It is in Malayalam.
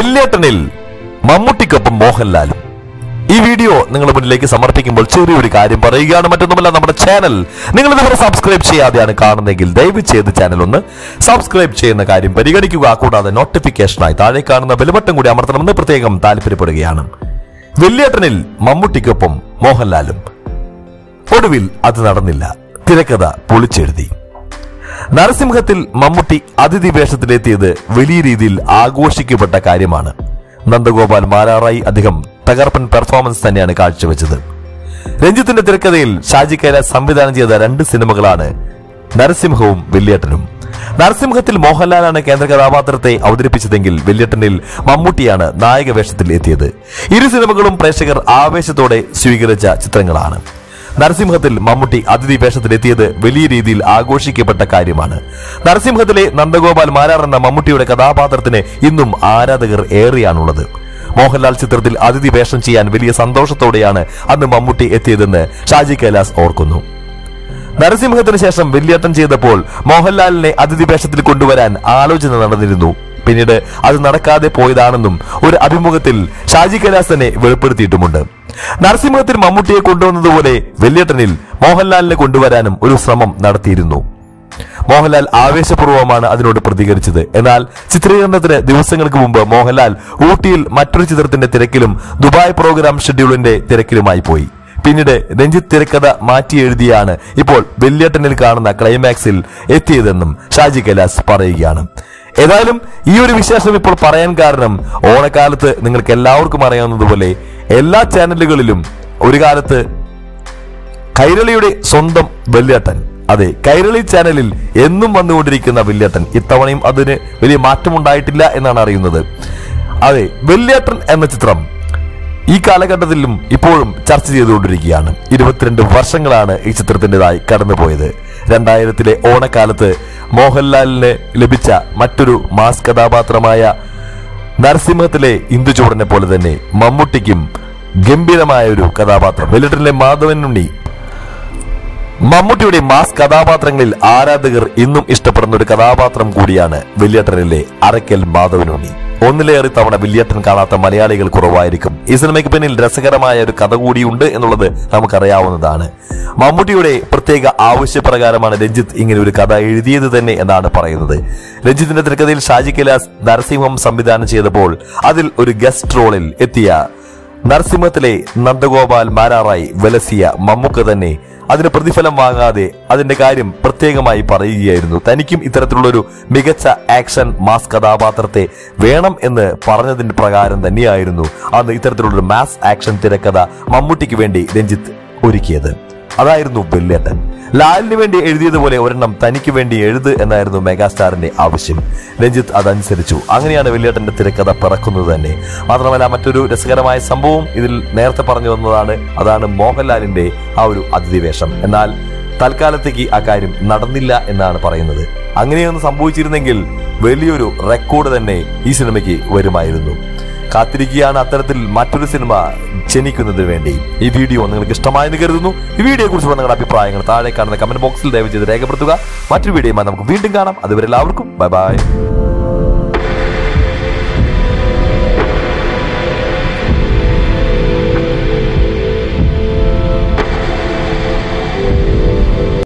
വെല്ലേട്ടനിൽ മമ്മൂട്ടിക്കൊപ്പം മോഹൻലാലും ഈ വീഡിയോ നിങ്ങളുടെ മുന്നിലേക്ക് സമർപ്പിക്കുമ്പോൾ ചെറിയൊരു കാര്യം പറയുകയാണ് മറ്റൊന്നുമല്ല നമ്മുടെ ചാനൽ നിങ്ങൾ ഇതുവരെ സബ്സ്ക്രൈബ് ചെയ്യാതെയാണ് കാണുന്നതെങ്കിൽ ദയവ് ചെയ്ത് ചാനൽ ഒന്ന് സബ്സ്ക്രൈബ് ചെയ്യുന്ന കാര്യം പരിഗണിക്കുക കൂടാതെ നോട്ടിഫിക്കേഷനായി താഴെ കാണുന്ന ബെൽബട്ടൺ കൂടി അമർത്തണമെന്ന് പ്രത്യേകം താല്പര്യപ്പെടുകയാണ് വെല്ലേട്ടനിൽ മമ്മൂട്ടിക്കൊപ്പം മോഹൻലാലും ഒടുവിൽ അത് നടന്നില്ല തിരക്കഥ പൊളിച്ചെഴുതി നരസിംഹത്തിൽ മമ്മൂട്ടി അതിഥി വേഷത്തിലെത്തിയത് വലിയ രീതിയിൽ ആഘോഷിക്കപ്പെട്ട കാര്യമാണ് നന്ദഗോപാൽ മാരാറായി അദ്ദേഹം തകർപ്പൻ പെർഫോമൻസ് തന്നെയാണ് കാഴ്ചവെച്ചത് രഞ്ജിത്തിന്റെ തിരക്കഥയിൽ ഷാജി കൈലാസ് സംവിധാനം ചെയ്ത രണ്ട് സിനിമകളാണ് നരസിംഹവും വെള്ളിയേട്ടനും നരസിംഹത്തിൽ മോഹൻലാലാണ് കേന്ദ്ര കഥാപാത്രത്തെ അവതരിപ്പിച്ചതെങ്കിൽ വെള്ളിയേട്ടനിൽ മമ്മൂട്ടിയാണ് നായക വേഷത്തിൽ എത്തിയത് ഇരു സിനിമകളും പ്രേക്ഷകർ ആവേശത്തോടെ സ്വീകരിച്ച ചിത്രങ്ങളാണ് നരസിംഹത്തിൽ മമ്മൂട്ടി അതിഥി വേഷത്തിലെത്തിയത് വലിയ രീതിയിൽ ആഘോഷിക്കപ്പെട്ട കാര്യമാണ് നരസിംഹത്തിലെ നന്ദഗോപാൽ മാരാർ എന്ന മമ്മൂട്ടിയുടെ കഥാപാത്രത്തിന് ഇന്നും ആരാധകർ ഏറെയാണുള്ളത് മോഹൻലാൽ ചിത്രത്തിൽ അതിഥി വേഷം ചെയ്യാൻ വലിയ സന്തോഷത്തോടെയാണ് അന്ന് മമ്മൂട്ടി എത്തിയതെന്ന് ഷാജി കൈലാസ് ഓർക്കുന്നു നരസിംഹത്തിന് ശേഷം വെള്ളിയാട്ടം ചെയ്തപ്പോൾ മോഹൻലാലിനെ അതിഥി വേഷത്തിൽ കൊണ്ടുവരാൻ ആലോചന നടന്നിരുന്നു പിന്നീട് അത് നടക്കാതെ പോയതാണെന്നും ഒരു അഭിമുഖത്തിൽ ഷാജി കൈലാസ് തന്നെ വെളിപ്പെടുത്തിയിട്ടുമുണ്ട് നരസിംഹത്തിൽ മമ്മൂട്ടിയെ കൊണ്ടുവന്നതുപോലെ വെള്ളിയേട്ടനിൽ മോഹൻലാലിനെ കൊണ്ടുവരാനും ഒരു ശ്രമം നടത്തിയിരുന്നു മോഹൻലാൽ ആവേശപൂർവ്വമാണ് അതിനോട് പ്രതികരിച്ചത് എന്നാൽ ചിത്രീകരണത്തിന് ദിവസങ്ങൾക്ക് മുമ്പ് മോഹൻലാൽ ഊട്ടിയിൽ മറ്റൊരു ചിത്രത്തിന്റെ തിരക്കിലും ദുബായ് പ്രോഗ്രാം ഷെഡ്യൂളിന്റെ തിരക്കിലുമായി പോയി പിന്നീട് രഞ്ജിത്ത് തിരക്കഥ മാറ്റി എഴുതിയാണ് ഇപ്പോൾ വെള്ളിയേട്ടനിൽ കാണുന്ന ക്ലൈമാക്സിൽ എത്തിയതെന്നും ഷാജി കൈലാസ് പറയുകയാണ് ഏതായാലും ഈ ഒരു വിശേഷം ഇപ്പോൾ പറയാൻ കാരണം ഓണക്കാലത്ത് നിങ്ങൾക്ക് എല്ലാവർക്കും അറിയാവുന്നതുപോലെ എല്ലാ ചാനലുകളിലും ഒരു കാലത്ത് കൈരളിയുടെ സ്വന്തം വെള്ളിയേട്ടൻ അതെ കൈരളി ചാനലിൽ എന്നും വന്നുകൊണ്ടിരിക്കുന്ന വെള്ളിയേട്ടൻ ഇത്തവണയും അതിന് വലിയ മാറ്റമുണ്ടായിട്ടില്ല എന്നാണ് അറിയുന്നത് അതെ വെള്ളിയേട്ടൻ എന്ന ചിത്രം ഈ കാലഘട്ടത്തിലും ഇപ്പോഴും ചർച്ച ചെയ്തുകൊണ്ടിരിക്കുകയാണ് ഇരുപത്തിരണ്ട് വർഷങ്ങളാണ് ഈ ചിത്രത്തിൻ്റെതായി കടന്നുപോയത് രണ്ടായിരത്തിലെ ഓണക്കാലത്ത് മോഹൻലാലിന് ലഭിച്ച മറ്റൊരു മാസ് കഥാപാത്രമായ നരസിംഹത്തിലെ ഇന്ദുചൂടനെ പോലെ തന്നെ മമ്മൂട്ടിക്കും ഗംഭീരമായ ഒരു കഥാപാത്രം വെള്ളിട്ടിലെ മാധവനുണ്ണി മമ്മൂട്ടിയുടെ മാസ് കഥാപാത്രങ്ങളിൽ ആരാധകർ ഇന്നും ഇഷ്ടപ്പെടുന്ന ഒരു കഥാപാത്രം കൂടിയാണ് വെള്ളിയേട്ടനിലെ അറക്കൽ മാധവനുണ്ണി ഒന്നിലേറെ തവണ വെള്ളിയേട്ടൻ കാണാത്ത മലയാളികൾ കുറവായിരിക്കും ഈ സിനിമയ്ക്ക് പിന്നിൽ രസകരമായ ഒരു കഥ കൂടിയുണ്ട് എന്നുള്ളത് നമുക്കറിയാവുന്നതാണ് മമ്മൂട്ടിയുടെ പ്രത്യേക ആവശ്യപ്രകാരമാണ് രഞ്ജിത്ത് ഇങ്ങനെ ഒരു കഥ എഴുതിയത് തന്നെ എന്നാണ് പറയുന്നത് രഞ്ജിത്തിന്റെ തിരക്കഥയിൽ ഷാജി കൈലാസ് നരസിംഹം സംവിധാനം ചെയ്തപ്പോൾ അതിൽ ഒരു ഗസ്റ്റ് റോളിൽ എത്തിയ നരസിംഹത്തിലെ നന്ദഗോപാൽ മാരാറായി വിലസിയ മമ്മൂക്ക തന്നെ അതിന് പ്രതിഫലം വാങ്ങാതെ അതിന്റെ കാര്യം പ്രത്യേകമായി പറയുകയായിരുന്നു തനിക്കും ഇത്തരത്തിലുള്ളൊരു മികച്ച ആക്ഷൻ മാസ് കഥാപാത്രത്തെ വേണം എന്ന് പറഞ്ഞതിന്റെ പ്രകാരം തന്നെയായിരുന്നു അന്ന് ഇത്തരത്തിലുള്ളൊരു മാസ് ആക്ഷൻ തിരക്കഥ മമ്മൂട്ടിക്ക് വേണ്ടി രഞ്ജിത്ത് ഒരുക്കിയത് അതായിരുന്നു വെല്ലേട്ടൻ ലാലിന് വേണ്ടി എഴുതിയതുപോലെ ഒരെണ്ണം തനിക്ക് വേണ്ടി എഴുത് എന്നായിരുന്നു മെഗാസ്റ്റാറിന്റെ ആവശ്യം രഞ്ജിത്ത് അതനുസരിച്ചു അങ്ങനെയാണ് വെല്ലേട്ടന്റെ തിരക്കഥ പിറക്കുന്നത് തന്നെ മാത്രമല്ല മറ്റൊരു രസകരമായ സംഭവം ഇതിൽ നേരത്തെ പറഞ്ഞു വന്നതാണ് അതാണ് മോഹൻലാലിന്റെ ആ ഒരു അതിഥി വേഷം എന്നാൽ തൽക്കാലത്തേക്ക് ആ കാര്യം നടന്നില്ല എന്നാണ് പറയുന്നത് അങ്ങനെയൊന്ന് സംഭവിച്ചിരുന്നെങ്കിൽ വലിയൊരു റെക്കോർഡ് തന്നെ ഈ സിനിമയ്ക്ക് വരുമായിരുന്നു കാത്തിരിക്കുകയാണ് അത്തരത്തിൽ മറ്റൊരു സിനിമ ജനിക്കുന്നതിന് വേണ്ടി ഈ വീഡിയോ നിങ്ങൾക്ക് ഇഷ്ടമായെന്ന് കരുതുന്നു ഈ വീഡിയോയെ കുറിച്ചുള്ള നിങ്ങളുടെ അഭിപ്രായങ്ങൾ താഴെ കാണുന്ന കമന്റ് ബോക്സിൽ ദയവ് ചെയ്ത് രേഖപ്പെടുത്തുക മറ്റൊരു വീഡിയോയുമായി നമുക്ക് വീണ്ടും കാണാം അതുവരെ എല്ലാവർക്കും ബൈ ബൈ